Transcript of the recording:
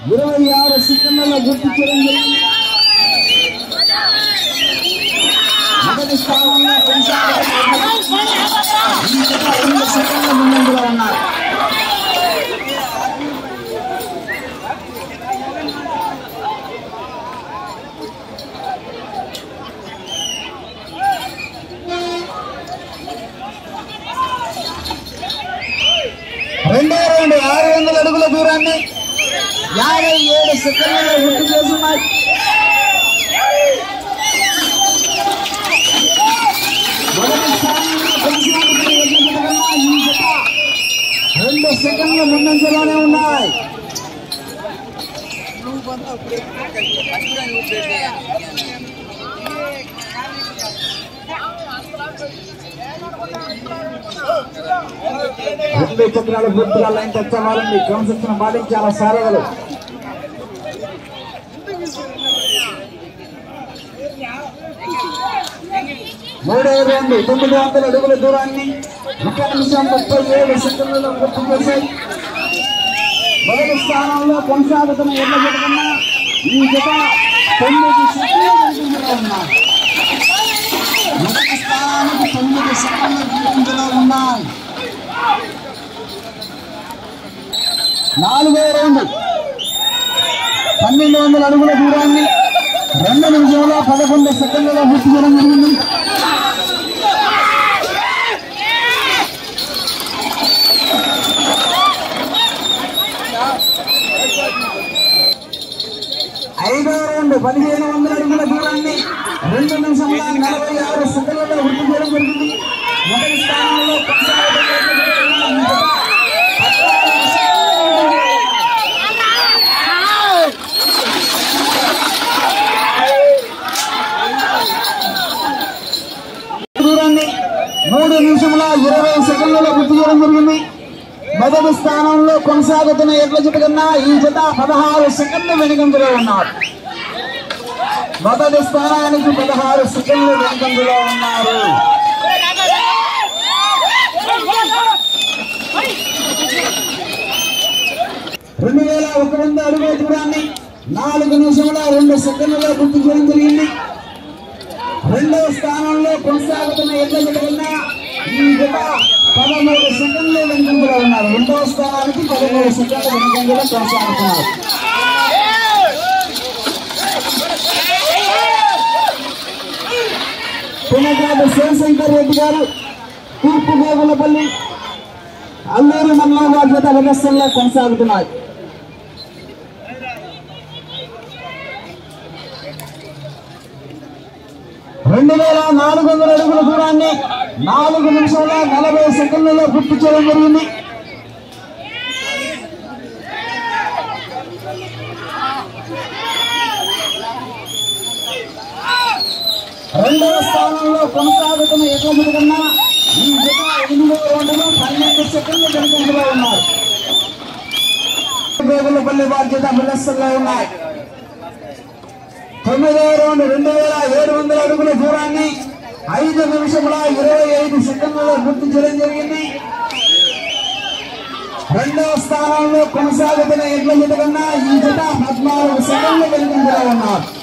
ఇరవై ఆరు సెకండ్లలో గుర్తించడం జరిగింది మొదటి స్థానంలో కొనసాగుతున్న ఈ జత రెండు సెకండ్ల ముందంజలో ఉన్నారు రెండో రౌండ్ ఆరు వందల అడుగుల దూరాన్ని యాభై ఏడు సెకండ్లలో పూర్తి చేస్తున్నాయి మొదటి స్థానంలో కొనసాగుతున్న ఎడ్ల జత కన్నా ఈ జత రెండు సెకండ్ల ముందంజలోనే ఉన్నాయి రెండు చక్రాలు పూర్తిగా లైన్ తెచ్చవాలండి క్రమశిక్షణ పాటించాల సారథులు మూడో రౌండ్ తొమ్మిది వందల అడుగుల దూరాన్ని ఒక నిమిషం ముప్పై ఏడు సెకండ్లలో పూర్తి చేశాయి మొదటి స్థానంలో కొనసాగుతున్న ఎడ్ల జత కన్నా ఈ జత తొమ్మిది సెకండ్ల ముందంజలో ఉన్నాయి మొదటి స్థానానికి తొమ్మిది సెకండ్ల ముందంజలో ఉన్నాయి నాలుగో రౌండ్ పన్నెండు వందల అడుగుల దూరాన్ని రెండు నిమిషంలో పదకొండు సెకండ్లలో పూర్తి చేయడం జరిగింది ఐదో రౌండ్ పదిహేను వందల అడుగుల దూరాన్ని రెండు నిమిషముల నలభై ఆరు సెకండ్లలో పూర్తి చేయడం జరిగింది మొదటి స్థానంలో కొనసాగుతున్న ఈ జత పద్నాలుగు సెకండ్లు దూరాన్ని మూడు నిమిషముల ఇరవై సెకండ్లలో పూర్తి చేయడం జరిగింది మొదటి స్థానంలో కొనసాగుతున్న ఎడ్ల జత కన్నా ఈ జత పదహారు సెకండ్లు వెనుకంజలో ఉన్నారు మొదటి స్థానానికి పదహారు సెకండ్లు వెనుకంజలో ఉన్నారు రెండు వేల ఒక వంద అడుగుల దూరాన్ని నాలుగు నిమిషముల రెండు సెకండ్లలో పూర్తి చేయడం జరిగింది రెండవ స్థానంలో కొనసాగుతున్న ఎడ్ల జత కన్నా ఈ జత పదమూడు సెకండ్లు వెనుకంజలో ఉన్నారు రెండవ స్థానానికి పదమూడు సెకండ్ల వెనుకంజలో కొనసాగుతున్నారు పునకాదు శివశంకర్ రెడ్డి గారు తూర్పు గోగులపల్లి అల్లూరు మండలం వారి జత ప్రదర్శనలో కొనసాగుతున్నాయి రెండు వేల నాలుగు వందల అడుగుల దూరాన్ని నాలుగు నిమిషాల నలభై సెకండ్లలో పూర్తి చేయడం జరిగింది రెండవ స్థానంలో కొనసాగుతున్న ఎటువంటి కన్నా ఈ జత ఎనిమిదవ రౌండ్లో పన్నెండు సెకండ్లు వెనుకంజలో ఉన్నారు గోగులపల్లి బాధ్యత ప్రదర్శనలో ఉన్నాయి తొమ్మిదవ రౌండ్ రెండు వేల ఏడు వందల అడుగుల దూరాన్ని ఐదు నిమిషముల ఇరవై ఐదు సెకండ్లలో పూర్తి చేయడం జరిగింది రెండవ స్థానంలో కొనసాగుతున్న ఎడ్ల జత కన్నా ఈ జత పద్నాలుగు సెకండ్లు వెనుకంజలో ఉన్నారు